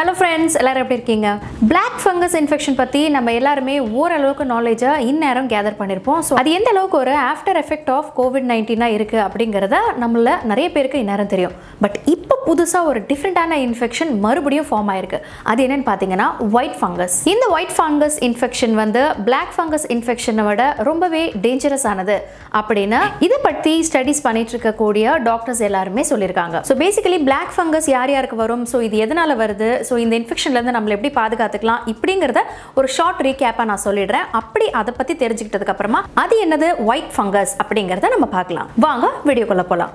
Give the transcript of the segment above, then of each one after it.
hello friends எல்லாரும் எப்படி இருக்கீங்க பிளாக் ஃபங்கஸ் இன்ஃபெக்ஷன் பற்றி நம்ம எல்லாருமே ஓரளவுக்கு நாலேஜை இந்நேரம் கேதர் பண்ணியிருப்போம் ஸோ அது எந்த அளவுக்கு ஒரு ஆஃப்டர் எஃபெக்ட் ஆஃப் கோவிட் நைன்டீனாக இருக்குது அப்படிங்கிறத நம்மள நிறைய பேருக்கு இந்நேரம் தெரியும் பட் இப்போ புதுசாக ஒரு டிஃப்ரெண்ட்டான இன்ஃபெக்ஷன் மறுபடியும் ஃபார்ம் ஆயிருக்கு அது என்னன்னு பார்த்தீங்கன்னா ஒயிட் ஃபங்கஸ் இந்த ஒயிட் ஃபங்கஸ் இன்ஃபெக்ஷன் வந்து பிளாக் ஃபங்கஸ் இன்ஃபெக்ஷனை விட ரொம்பவே டேஞ்சரஸ் ஆனது அப்படின்னு இதை பற்றி ஸ்டடிஸ் பண்ணிட்டு இருக்கக்கூடிய டாக்டர்ஸ் எல்லாருமே சொல்லியிருக்காங்க ஸோ பேசிக்கலி பிளாக் ஃபங்கஸ் யார் யாருக்கு வரும் ஸோ இது எதனால வருது ஸோ இந்த இன்ஃபெக்ஷன்லேருந்து நம்மளை எப்படி பாதுகாத்துக்கலாம் இப்படிங்கிறத ஒரு ஷார்ட் ரீகேப்பாக நான் சொல்லிடுறேன் அப்படி அதை பற்றி தெரிஞ்சுக்கிட்டதுக்கு அப்புறமா அது என்னது ஒயிட் ஃபங்கஸ் அப்படிங்கிறத நம்ம பார்க்கலாம் வாங்க வீடியோக்குள்ள போகலாம்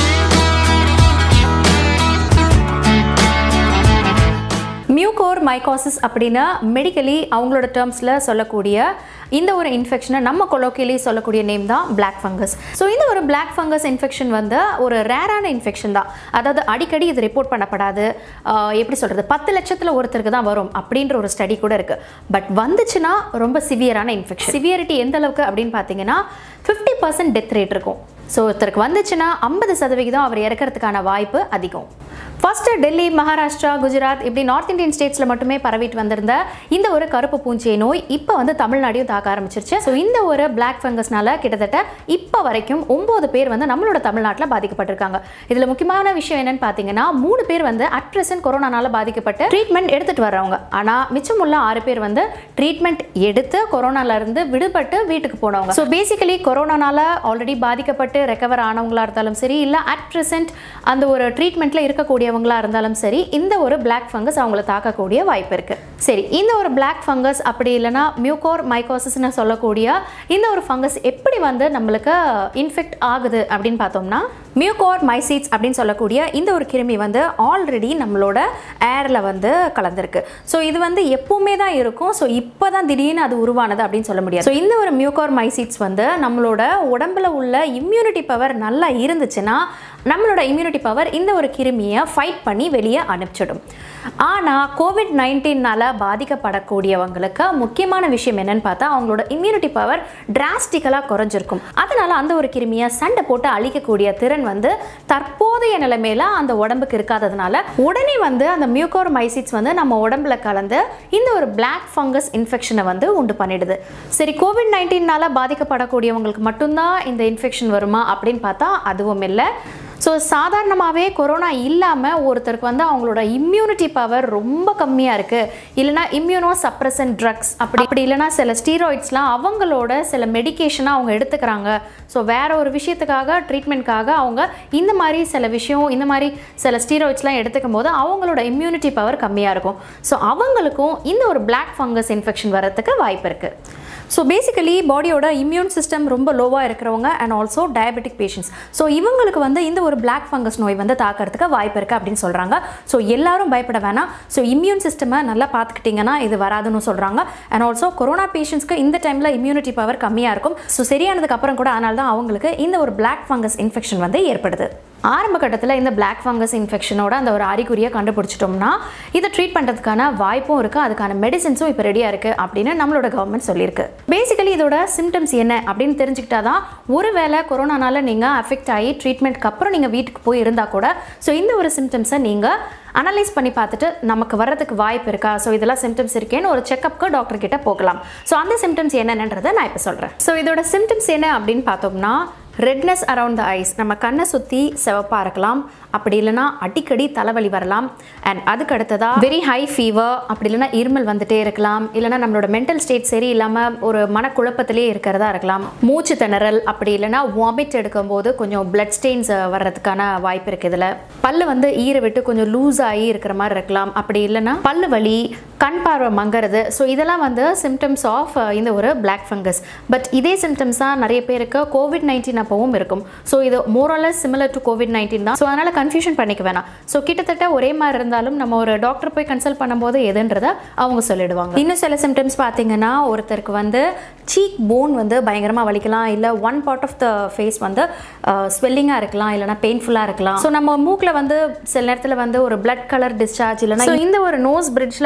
மியூகோர் மைகாசிஸ் அப்படின்னு மெடிக்கலி அவங்களோட டேர்ம்ஸில் சொல்லக்கூடிய இந்த ஒரு இன்ஃபெக்ஷனை நம்ம கொலோக்கியலி சொல்லக்கூடிய நேம் தான் பிளாக் ஃபங்கஸ் ஸோ இந்த ஒரு பிளாக் ஃபங்கஸ் இன்ஃபெக்ஷன் வந்து ஒரு ரேரான இன்ஃபெக்ஷன் தான் அதாவது அடிக்கடி இது ரிப்போர்ட் பண்ணப்படாது ஆஹ் எப்படி சொல்கிறது பத்து லட்சத்தில் ஒருத்தருக்கு தான் வரும் அப்படின்ற ஒரு ஸ்டடி கூட இருக்குது பட் வந்துச்சுன்னா ரொம்ப சிவியரான இன்ஃபெக்ஷன் சிவியரிட்டி எந்த அளவுக்கு அப்படின்னு பார்த்தீங்கன்னா ஃபிஃப்டி பர்சன்ட் டெத் ரேட் இருக்கும் ஸோ ஒருத்தருக்கு வந்துச்சுன்னா ஐம்பது சதவிகிதம் அவர் இறக்கிறதுக்கான வாய்ப்பு அதிகம் ஃபர்ஸ்ட் டெல்லி மகாராஷ்டிரா குஜராத் இப்படி நார்த் இந்தியன் ஸ்டேட்ஸில் மட்டுமே பரவிட்டு வந்திருந்த இந்த ஒரு கருப்பு பூஞ்சை நோய் இப்போ வந்து தமிழ்நாடையும் தாக்க ஆரம்பிச்சிருச்சு ஸோ இந்த ஒரு பிளாக் ஃபங்கஸ்னால கிட்டத்தட்ட இப்போ வரைக்கும் ஒம்பது பேர் வந்து நம்மளோட தமிழ்நாட்டில் பாதிக்கப்பட்டிருக்காங்க இதில் முக்கியமான விஷயம் என்னன்னு பார்த்தீங்கன்னா மூணு பேர் வந்து அட் ப்ரெசன்ட் கொரோனானால பாதிக்கப்பட்டு ட்ரீட்மெண்ட் எடுத்துட்டு வர்றவங்க ஆனால் மிச்சமுள்ள ஆறு பேர் வந்து ட்ரீட்மெண்ட் எடுத்து கொரோனால இருந்து விடுபட்டு வீட்டுக்கு போனவங்க ஸோ பேசிக்கலி கொரோனானால ஆல்ரெடி பாதிக்கப்பட்டு ரெக்கவர் ஆனவங்களா இருந்தாலும் சரி இல்லை அட் ப்ரெசென்ட் அந்த ஒரு ட்ரீட்மெண்ட்டில் இருக்கக்கூடியவங்களா இருந்தாலும் சரி இந்த ஒரு பிளாக் ஃபங்கஸ் அவங்கள தாக்கக்கூடிய வாய்ப்பு இருக்கு சரி இந்த ஒரு பிளாக் ஃபங்கஸ் அப்படி இல்லைன்னா மியூகோர் மைகோசிஸ்னு சொல்லக்கூடிய இந்த ஒரு ஃபங்கஸ் எப்படி வந்து நம்மளுக்கு இன்ஃபெக்ட் ஆகுது அப்படின்னு பார்த்தோம்னா மியூகோர் மைசீட்ஸ் அப்படின்னு சொல்லக்கூடிய இந்த ஒரு கிருமி வந்து ஆல்ரெடி நம்மளோட ஏரில் வந்து கலந்துருக்கு ஸோ இது வந்து எப்பவுமே தான் இருக்கும் ஸோ இப்போ தான் திடீர்னு அது உருவானது அப்படின்னு சொல்ல முடியாது ஸோ இந்த ஒரு மியூகோர் மைசீட்ஸ் வந்து நம்மளோட உடம்புல உள்ள இம்யூனிட்டி பவர் நல்லா இருந்துச்சுன்னா நம்மளோட இம்யூனிட்டி பவர் இந்த ஒரு கிருமியை ஃபைட் பண்ணி வெளியே அனுப்பிச்சிடும் ஆனால் கோவிட் நைன்டீனால் பாதிக்கப்படக்கூடியவங்களுக்கு முக்கியமான விஷயம் என்னன்னு பார்த்தா அவங்களோட இம்யூனிட்டி பவர் டிராஸ்டிக்கலாக குறைஞ்சிருக்கும் அதனால அந்த ஒரு கிருமியை சண்டை போட்டு அழிக்கக்கூடிய திறன் வந்து தற்போதைய நிலைமையில அந்த உடம்புக்கு இருக்காததுனால உடனே வந்து அந்த மியூகோர் மைசிட்ஸ் வந்து நம்ம உடம்புல கலந்து இந்த ஒரு பிளாக் ஃபங்கஸ் இன்ஃபெக்ஷனை வந்து உண்டு பண்ணிடுது சரி கோவிட் நைன்டீன்னால பாதிக்கப்படக்கூடியவங்களுக்கு மட்டும்தான் இந்த இன்ஃபெக்ஷன் வருமா அப்படின்னு பார்த்தா அதுவும் இல்லை ஸோ சாதாரணமாகவே கொரோனா இல்லாமல் ஒருத்தருக்கு வந்து அவங்களோட இம்யூனிட்டி பவர் ரொம்ப கம்மியாக இருக்குது இல்லைனா இம்யூனோ சப்ரசன் ட்ரக்ஸ் அப்படி அப்படி இல்லைனா சில ஸ்டீராய்ட்ஸ்லாம் அவங்களோட சில மெடிகேஷனாக அவங்க எடுத்துக்கிறாங்க ஸோ வேற ஒரு விஷயத்துக்காக ட்ரீட்மெண்ட்காக அவங்க இந்த மாதிரி சில விஷயம் இந்த மாதிரி சில ஸ்டீராய்ட்ஸ்லாம் எடுத்துக்கும் போது அவங்களோட இம்யூனிட்டி பவர் கம்மியாக இருக்கும் ஸோ அவங்களுக்கும் இந்த ஒரு பிளாக் ஃபங்கஸ் இன்ஃபெக்ஷன் வரதுக்கு வாய்ப்பு இருக்குது ஸோ பேசிக்கலி பாடியோட இம்யூன் சிஸ்டம் ரொம்ப லோவாக இருக்கிறவங்க and also diabetic patients so இவங்களுக்கு வந்து இந்த ஒரு பிளாக் ஃபங்கஸ் நோய் வந்து தாக்கிறதுக்கு வாய்ப்பு இருக்குது அப்படின்னு சொல்கிறாங்க ஸோ எல்லாரும் பயப்பட வேணாம் ஸோ இம்யூன் சிஸ்டமை நல்லா பார்த்துக்கிட்டிங்கன்னா இது வராதுன்னு சொல்கிறாங்க அண்ட் ஆல்சோ கொரோனா பேஷண்ட்ஸ்க்கு இந்த டைமில் இம்யூனிட்டி பவர் கம்மியாக இருக்கும் ஸோ சரியானதுக்கு அப்புறம் கூட அதனால தான் அவங்களுக்கு இந்த ஒரு பிளாக் ஃபங்கஸ் இன்ஃபெக்ஷன் வந்து ஏற்படுது ஆரம்ப கட்டத்தில் இந்த பிளாக் ஃபங்கஸ் இன்ஃபெக்ஷனோட அந்த ஒரு அறிகுறியை கண்டுபிடிச்சிட்டோம்னா இதை ட்ரீட் பண்ணுறதுக்கான வாய்ப்பும் இருக்குது அதுக்கான மெடிசன்ஸும் இப்போ ரெடியாக இருக்குது அப்படின்னு நம்மளோட கவர்மெண்ட் சொல்லியிருக்கு பேசிக்கலி இதோட சிம்டம்ஸ் என்ன அப்படின்னு தெரிஞ்சுக்கிட்டா தான் ஒருவேளை கொரோனானால நீங்கள் அஃபெக்ட் ஆகி ட்ரீட்மெண்ட்க்கு அப்புறம் நீங்கள் வீட்டுக்கு போய் இருந்தால் கூட ஸோ இந்த ஒரு சிம்டம்ஸை நீங்கள் அனலைஸ் பண்ணி பார்த்துட்டு நமக்கு வர்றதுக்கு வாய்ப்பு இருக்கா ஸோ இதெல்லாம் சிம்டம்ஸ் இருக்கேன்னு ஒரு செக்கப்க்கு டாக்டர் கிட்ட போகலாம் ஸோ அந்த சிம்டம்ஸ் என்னென்னன்றதை நான் இப்போ சொல்கிறேன் ஸோ இதோட சிம்டம்ஸ் என்ன அப்படின்னு பார்த்தோம்னா ரெட்னஸ் அரவுண்ட் த ஐஸ் நம்ம கண்ணை சுற்றி சிவப்பாக இருக்கலாம் அப்படி இல்லைனா அடிக்கடி தலைவலி வரலாம் அண்ட் அதுக்கு அடுத்ததாக வெரி ஹை ஃபீவர் அப்படி இல்லைனா இருமல் வந்துட்டே இருக்கலாம் இல்லைனா நம்மளோட மென்டல் ஸ்டேட் சரி இல்லாமல் ஒரு மனக்குழப்பத்திலே இருக்கிறதா இருக்கலாம் மூச்சு திணறல் அப்படி இல்லைனா வாமிட் எடுக்கும்போது கொஞ்சம் பிளட் ஸ்டெயின்ஸ் வர்றதுக்கான வாய்ப்பு இருக்குது இதில் பல்லு வந்து ஈர விட்டு கொஞ்சம் லூஸ் ஆகி இருக்கிற மாதிரி இருக்கலாம் அப்படி இல்லைனா பல்லு வலி கண் பார்வை மங்கிறது ஸோ இதெல்லாம் வந்து சிம்டம்ஸ் ஆஃப் இந்த ஒரு பிளாக் ஃபங்கஸ் பட் இதே சிம்டம்ஸ் தான் நிறைய பேருக்கு கோவிட் நைன்டீன் அப்பவும் இருக்கும் ஸோ இது more or less similar to covid nineteen தான் ஸோ அதனால் கன்ஃபியூஷன் பண்ணிக்க வேணாம் ஸோ கிட்டத்தட்ட ஒரே மாதிரி இருந்தாலும் நம்ம ஒரு டாக்டர் போய் கன்சல்ட் பண்ணும்போது எதுன்றதை அவங்க சொல்லிடுவாங்க இன்னும் சில சிம்டம்ஸ் பார்த்தீங்கன்னா ஒருத்தருக்கு வந்து சீக் போன் வந்து பயங்கரமாக வலிக்கலாம் இல்லை one part of the face வந்து ஸ்வெல்லிங்காக இருக்கலாம் இல்லைனா பெயின்ஃபுல்லாக இருக்கலாம் ஸோ நம்ம மூக்கில் வந்து சில நேரத்தில் வந்து ஒரு பிளட் கலர் டிஸ்சார்ஜ் இல்லைனா இந்த ஒரு நோஸ் பிரிட்ஜில் பார்த்தீங்கன்னா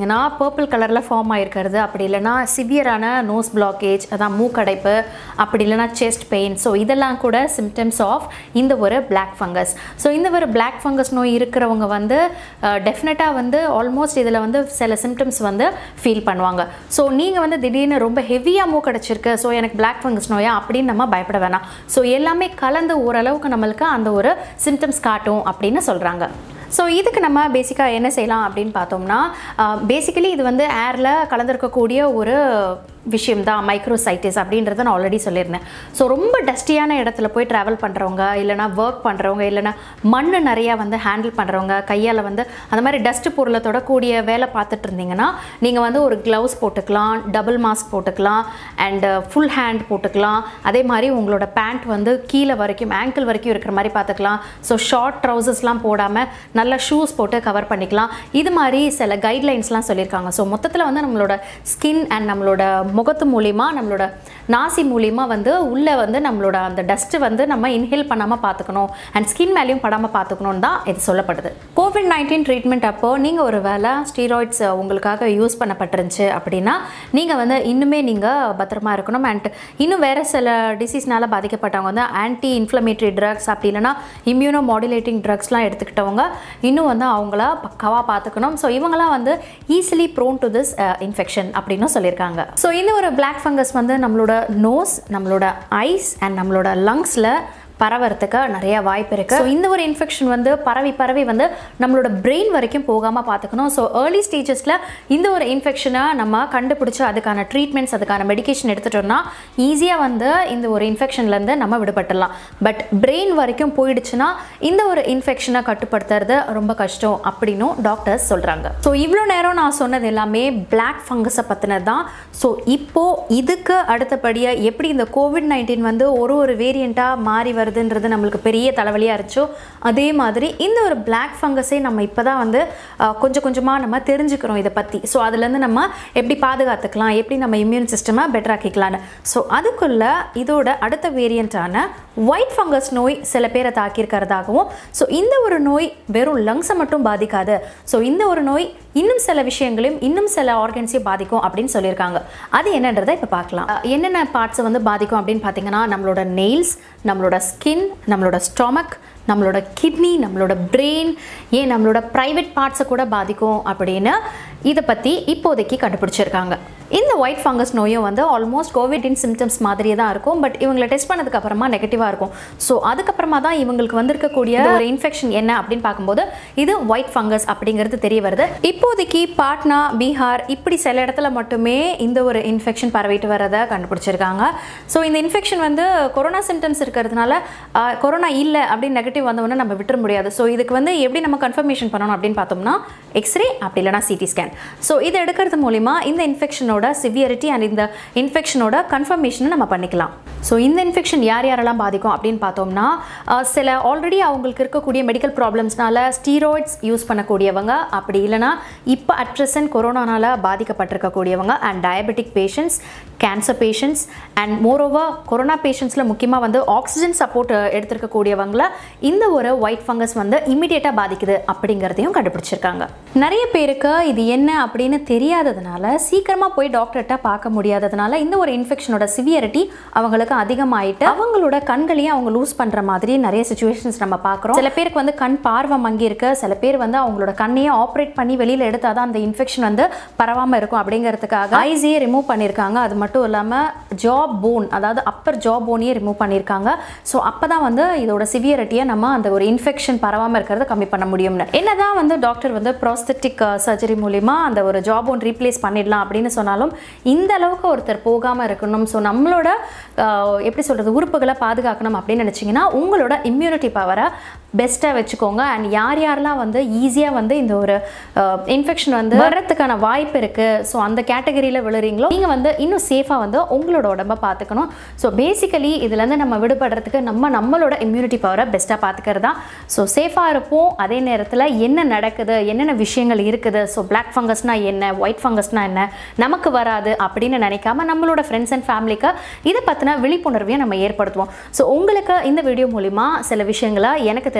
பார்த்தீங்கன்னா பர்பிள் கலரில் ஃபார்ம் ஆயிருக்கிறது அப்படி இல்லைன்னா சிவியரான நோஸ் பிளாக்கேஜ் அதான் மூக்கடைப்பு அப்படி இல்லைன்னா செஸ்ட் பெயின் ஸோ இதெல்லாம் கூட சிம்டம்ஸ் ஆஃப் இந்த ஒரு பிளாக் ஃபங்கஸ் ஸோ இந்த ஒரு பிளாக் ஃபங்கஸ் நோய் இருக்கிறவங்க வந்து டெஃபினட்டாக வந்து ஆல்மோஸ்ட் இதில் வந்து சில சிம்டம்ஸ் வந்து ஃபீல் பண்ணுவாங்க ஸோ நீங்கள் வந்து திடீர்னு ரொம்ப ஹெவியாக மூக்கடைச்சிருக்கு ஸோ எனக்கு பிளாக் ஃபங்கஸ் நோயா அப்படின்னு நம்ம பயப்பட வேணாம் ஸோ எல்லாமே கலந்து ஓரளவுக்கு நம்மளுக்கு அந்த ஒரு சிம்டம்ஸ் காட்டும் அப்படின்னு சொல்கிறாங்க ஸோ இதுக்கு நம்ம பேசிக்காக என்ன செய்யலாம் அப்படின்னு பார்த்தோம்னா பேசிக்கலி இது வந்து ஏரில் கலந்துருக்கக்கூடிய ஒரு விஷயம் தான் மைக்ரோசைட்டிஸ் அப்படின்றத நான் ஆல்ரெடி சொல்லியிருந்தேன் ஸோ ரொம்ப டஸ்டியான இடத்துல போய் ட்ராவல் பண்ணுறவங்க இல்லைனா ஒர்க் பண்ணுறவங்க இல்லைனா மண் நிறையா வந்து ஹேண்டில் பண்ணுறவங்க கையால் வந்து அந்த மாதிரி டஸ்ட் பொருளை தொடக்கூடிய வேலை பார்த்துட்டு இருந்தீங்கன்னா நீங்கள் வந்து ஒரு க்ளவுஸ் போட்டுக்கலாம் டபுள் மாஸ்க் போட்டுக்கலாம் அண்டு ஃபுல் ஹேண்ட் போட்டுக்கலாம் அதே மாதிரி உங்களோட பேண்ட் வந்து கீழே வரைக்கும் ஆங்கிள் வரைக்கும் இருக்கிற மாதிரி பார்த்துக்கலாம் ஸோ ஷார்ட் ட்ரௌசர்ஸ்லாம் போடாமல் நல்ல ஷூஸ் போட்டு கவர் பண்ணிக்கலாம் இது மாதிரி சில கைட்லைன்ஸ்லாம் சொல்லியிருக்காங்க ஸோ மொத்தத்தில் வந்து நம்மளோட ஸ்கின் அண்ட் நம்மளோட முகத்து மூலிமா நம்மளோட நாசி மூலிமா வந்து உள்ளே வந்து நம்மளோட அந்த டஸ்ட்டு வந்து நம்ம இன்ஹேல் பண்ணாமல் பார்த்துக்கணும் அண்ட் ஸ்கின் மேலேயும் படாமல் பார்த்துக்கணும்னு தான் இது சொல்லப்படுது கோவிட் நைன்டீன் ட்ரீட்மெண்ட் அப்போ நீங்கள் ஒரு வேளை ஸ்டீராய்ட்ஸ் உங்களுக்காக யூஸ் பண்ணப்பட்டிருந்துச்சு அப்படின்னா நீங்கள் வந்து இன்னுமே நீங்கள் பத்திரமா இருக்கணும் அண்ட் இன்னும் வேறு சில டிசீஸ்னால பாதிக்கப்பட்டவங்க வந்து ஆன்டி இன்ஃப்ளமேட்டரி ட்ரக்ஸ் அப்படி இல்லைன்னா இம்யூனோ மாடுலேட்டிங் ட்ரக்ஸ்லாம் எடுத்துக்கிட்டவங்க இன்னும் வந்து அவங்கள பக்காவாக பார்த்துக்கணும் ஸோ இவங்களாம் வந்து easily prone to this infection அப்படின்னு சொல்லியிருக்காங்க ஸோ இந்த ஒரு பிளாக் ஃபங்கஸ் வந்து நம்மளோட நோஸ் நம்மளோட ஐஸ் அண்ட் நம்மளோட லங்ஸில் பரவறதுக்கு நிறைய வாய்ப்பு இருக்குது ஸோ இந்த ஒரு இன்ஃபெக்ஷன் வந்து பரவி பரவி வந்து நம்மளோட பிரெயின் வரைக்கும் போகாமல் பார்த்துக்கணும் ஸோ ஏர்லி ஸ்டேஜஸில் இந்த ஒரு இன்ஃபெக்ஷனை நம்ம கண்டுபிடிச்சி அதுக்கான ட்ரீட்மெண்ட்ஸ் அதுக்கான மெடிகேஷன் எடுத்துட்டோம்னா ஈஸியாக வந்து இந்த ஒரு இன்ஃபெக்ஷன்லேருந்து நம்ம விடுபட்டுடலாம் பட் பிரெயின் வரைக்கும் போயிடுச்சுன்னா இந்த ஒரு இன்ஃபெக்ஷனை கட்டுப்படுத்துறது ரொம்ப கஷ்டம் அப்படின்னும் டாக்டர்ஸ் சொல்கிறாங்க ஸோ இவ்வளோ நேரம் நான் சொன்னது எல்லாமே பிளாக் ஃபங்கஸை பற்றினது தான் ஸோ இப்போது இதுக்கு அடுத்தபடியாக எப்படி இந்த கோவிட் நைன்டீன் வந்து ஒரு ஒரு வேரியண்ட்டாக மாறி வருதுன்றது நம்மளுக்கு பெரிய தலைவலியாக இருந்துச்சோ அதே மாதிரி இந்த ஒரு பிளாக் ஃபங்கஸை நம்ம இப்போ தான் வந்து அஹ், கொஞ்சம் கொஞ்சமாக நம்ம தெரிஞ்சுக்கிறோம் இதை பற்றி ஸோ அதுலேருந்து நம்ம எப்படி பாதுகாத்துக்கலாம் எப்படி நம்ம இம்யூன் சிஸ்டமை பெட்டர் ஆக்கிக்கலான்னு ஸோ அதுக்குள்ள இதோட அடுத்த வேரியண்ட்டான ஒயிட் ஃபங்கஸ் நோய் சில பேரை தாக்கியிருக்கிறதாகவும் ஸோ இந்த ஒரு நோய் வெறும் லங்ஸை மட்டும் பாதிக்காது ஸோ இந்த ஒரு நோய் இன்னும் சில விஷயங்களையும் இன்னும் சில ஆர்கன்ஸையும் பாதிக்கும் அப்படின்னு சொல்லியிருக்காங்க அது என்னன்றதை இப்போ பார்க்கலாம் அஹ், என்னென்ன பார்ட்ஸை வந்து பாதிக்கும் அப்படின்னு பார்த்தீங்கன்னா நம்மளோட நெயில்ஸ் நம்மளோட ஸ்கின் நம்மளோட ஸ்டொமக் நம்மளோட கிட்னி நம்மளோட பிரெயின் ஏன் நம்மளோட ப்ரைவேட் பார்ட்ஸை கூட பாதிக்கும் அப்படின்னு இதை பற்றி இப்போதைக்கு கண்டுபிடிச்சிருக்காங்க இந்த ஒயிட் ஃபங்கஸ் நோயும் வந்து ஆல்மோஸ்ட் கோவிடின் சிம்டம்ஸ் மாதிரியே தான் இருக்கும் பட் இவங்களை டெஸ்ட் பண்ணதுக்கு அப்புறமா நெகட்டிவாக இருக்கும் ஸோ அதுக்கப்புறமா தான் இவங்களுக்கு வந்திருக்கக்கூடிய ஒரு இன்ஃபெக்ஷன் என்ன அப்படின்னு பார்க்கும்போது இது ஒயிட் ஃபங்கஸ் அப்படிங்கிறது தெரிய வருது இப்போதைக்கு பாட்னா பீகார் இப்படி சில இடத்துல மட்டுமே இந்த ஒரு இன்ஃபெக்ஷன் பரவிட்டு வரதை கண்டுபிடிச்சிருக்காங்க ஸோ இந்த இன்ஃபெக்ஷன் வந்து கொரோனா சிம்டம்ஸ் இருக்கிறதுனால ஆஹ், கொரோனா இல்லை அப்படின்னு நெகட்டிவ் வந்தவொடனே நம்ம விட்டுற முடியாது ஸோ இதுக்கு வந்து எப்படி நம்ம கன்ஃபர்மேஷன் பண்ணணும் அப்படின்னு பார்த்தோம்னா எக்ஸ்ரே அப்படி இல்லைனா சிடி ஸ்கேன் ஸோ இது எடுக்கிறது மூலிமா இந்த இன்ஃபெக்ஷனோட சிவியரிட்டி அண்ட் இந்த இன்ஃபெக்ஷனோட கன்ஃபர்மேஷனை நம்ம பண்ணிக்கலாம் ஸோ இந்த இன்ஃபெக்ஷன் யார் யாரெல்லாம் பாதிக்கும் அப்படின்னு பார்த்தோம்னா ஆஹ், சில ஆல்ரெடி அவங்களுக்கு இருக்கக்கூடிய மெடிக்கல் ப்ராப்ளம்ஸ்னால ஸ்டீராய்ட்ஸ் யூஸ் பண்ணக்கூடியவங்க அப்படி இல்லைனா இப்போ அட் ப்ரெசன்ட் கொரோனானால பாதிக்கப்பட்டிருக்கக்கூடியவங்க and diabetic patients cancer patients and moreover corona பேஷண்ட்ஸில் முக்கியமாக வந்து ஆக்சிஜன் சப்போர்ட் எடுத்திருக்கக்கூடியவங்கள இந்த ஒரு ஒயிட் ஃபங்கஸ் வந்து இமிடியேட்டாக பாதிக்குது அப்படிங்கிறதையும் கண்டுபிடிச்சிருக்காங்க நிறைய பேருக்கு இது என்ன அப்படின்னு தெரியாததுனால சீக்கிரமாக போய் டாக்டர்கிட்ட பார்க்க முடியாததுனால இந்த ஒரு இன்ஃபெக்ஷனோட சிவியரிட்டி அவங்களுக்கு அதிகமாயிட்டு அவங்களோட கண்களையும் அவங்க லூஸ் பண்ணுற மாதிரி நிறைய சுச்சுவேஷன்ஸ் நம்ம பார்க்குறோம் சில பேருக்கு வந்து கண் பார்வை மங்கி இருக்கு சில பேர் வந்து அவங்களோட கண்ணையே ஆப்ரேட் பண்ணி வெளியில் எடுத்தால் தான் அந்த இன்ஃபெக்ஷன் வந்து பரவாமல் இருக்கும் அப்படிங்கிறதுக்காக ஐஸையே ரிமூவ் பண்ணியிருக்காங்க அது மட்டும் இல்லாமல் ஜாப் போன் அதாவது அப்பர் ஜாப் போனையே ரிமூவ் பண்ணியிருக்காங்க ஸோ அப்போ தான் வந்து இதோட சிவியரிட்டியை நம்ம அந்த ஒரு இன்ஃபெக்ஷன் பரவாமல் இருக்கிறத கம்மி பண்ண முடியும்னு என்னதான் வந்து டாக்டர் வந்து ப்ராஸ்தட்டிக் சர்ஜரி மூலிமா அந்த ஒரு ஜாப் போன் ரீப்ளேஸ் பண்ணிடலாம் அப்படின்னு சொன்னாலும் இந்த அளவுக்கு ஒருத்தர் போகாமல் இருக்கணும் ஸோ நம்மளோட அஹ், எப்படி சொல்கிறது உறுப்புகளை பாதுகாக்கணும் அப்படின்னு நினச்சிங்கன்னா உங்களோட இம்யூனிட்டி பவரை பெஸ்ட்டாக வச்சுக்கோங்க அண்ட் யார் யாரெல்லாம் வந்து ஈஸியாக வந்து இந்த ஒரு இன்ஃபெக்ஷன் வந்து வர்றதுக்கான வாய்ப்பு இருக்குது ஸோ அந்த கேட்டகரியில் விழுறீங்களோ நீங்கள் வந்து இன்னும் சேஃபாக வந்து உங்களோட உடம்ப பார்த்துக்கணும் ஸோ பேசிக்கலி இதுலேருந்து நம்ம விடுபடுறதுக்கு நம்ம நம்மளோட இம்யூனிட்டி பவரை பெஸ்ட்டாக பார்த்துக்கிறது தான் ஸோ சேஃபாக இருப்போம் அதே நேரத்தில் என்ன நடக்குது என்னென்ன விஷயங்கள் இருக்குது ஸோ பிளாக் ஃபங்கஸ்னா என்ன ஒயிட் ஃபங்கஸ்னா என்ன நமக்கு வராது அப்படின்னு நினைக்காம நம்மளோட ஃப்ரெண்ட்ஸ் அண்ட் ஃபேமிலிக்கு இதை பற்றின விழிப்புணர்வையும் நம்ம ஏற்படுத்துவோம் ஸோ உங்களுக்கு இந்த வீடியோ மூலிமா சில விஷயங்களை எனக்கு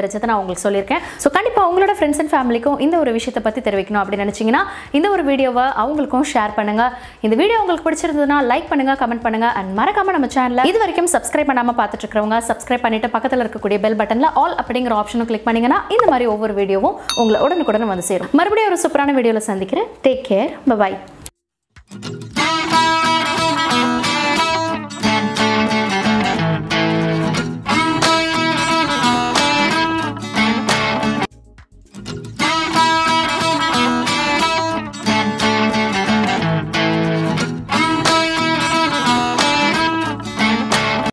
தெரிஞ்சதை நான் உங்களுக்கு சொல்லியிருக்கேன் ஸோ கண்டிப்பாக உங்களோட ஃப்ரெண்ட்ஸ் அண்ட் ஃபேமிலிக்கும் இந்த ஒரு விஷயத்தை பற்றி தெரிவிக்கணும் அப்படின்னு நினச்சிங்கன்னா இந்த ஒரு வீடியோவை அவங்களுக்கும் ஷேர் பண்ணுங்கள் இந்த வீடியோ உங்களுக்கு பிடிச்சிருந்ததுன்னா லைக் பண்ணுங்கள் கமெண்ட் பண்ணுங்கள் அண்ட் மறக்காம நம்ம சேனலை இது வரைக்கும் சப்ஸ்கிரைப் பண்ணாமல் பார்த்துட்டு இருக்கிறவங்க சப்ஸ்கிரைப் பண்ணிட்டு பக்கத்தில் இருக்கக்கூடிய பெல் பட்டனில் ஆல் அப்படிங்கிற ஆப்ஷனும் கிளிக் பண்ணீங்கன்னா இந்த மாதிரி ஒவ்வொரு வீடியோவும் உங்களை உடனுக்குடன் வந்து சேரும் மறுபடியும் ஒரு சூப்பரான வீடியோவில் சந்திக்கிறேன் டேக் கேர் பை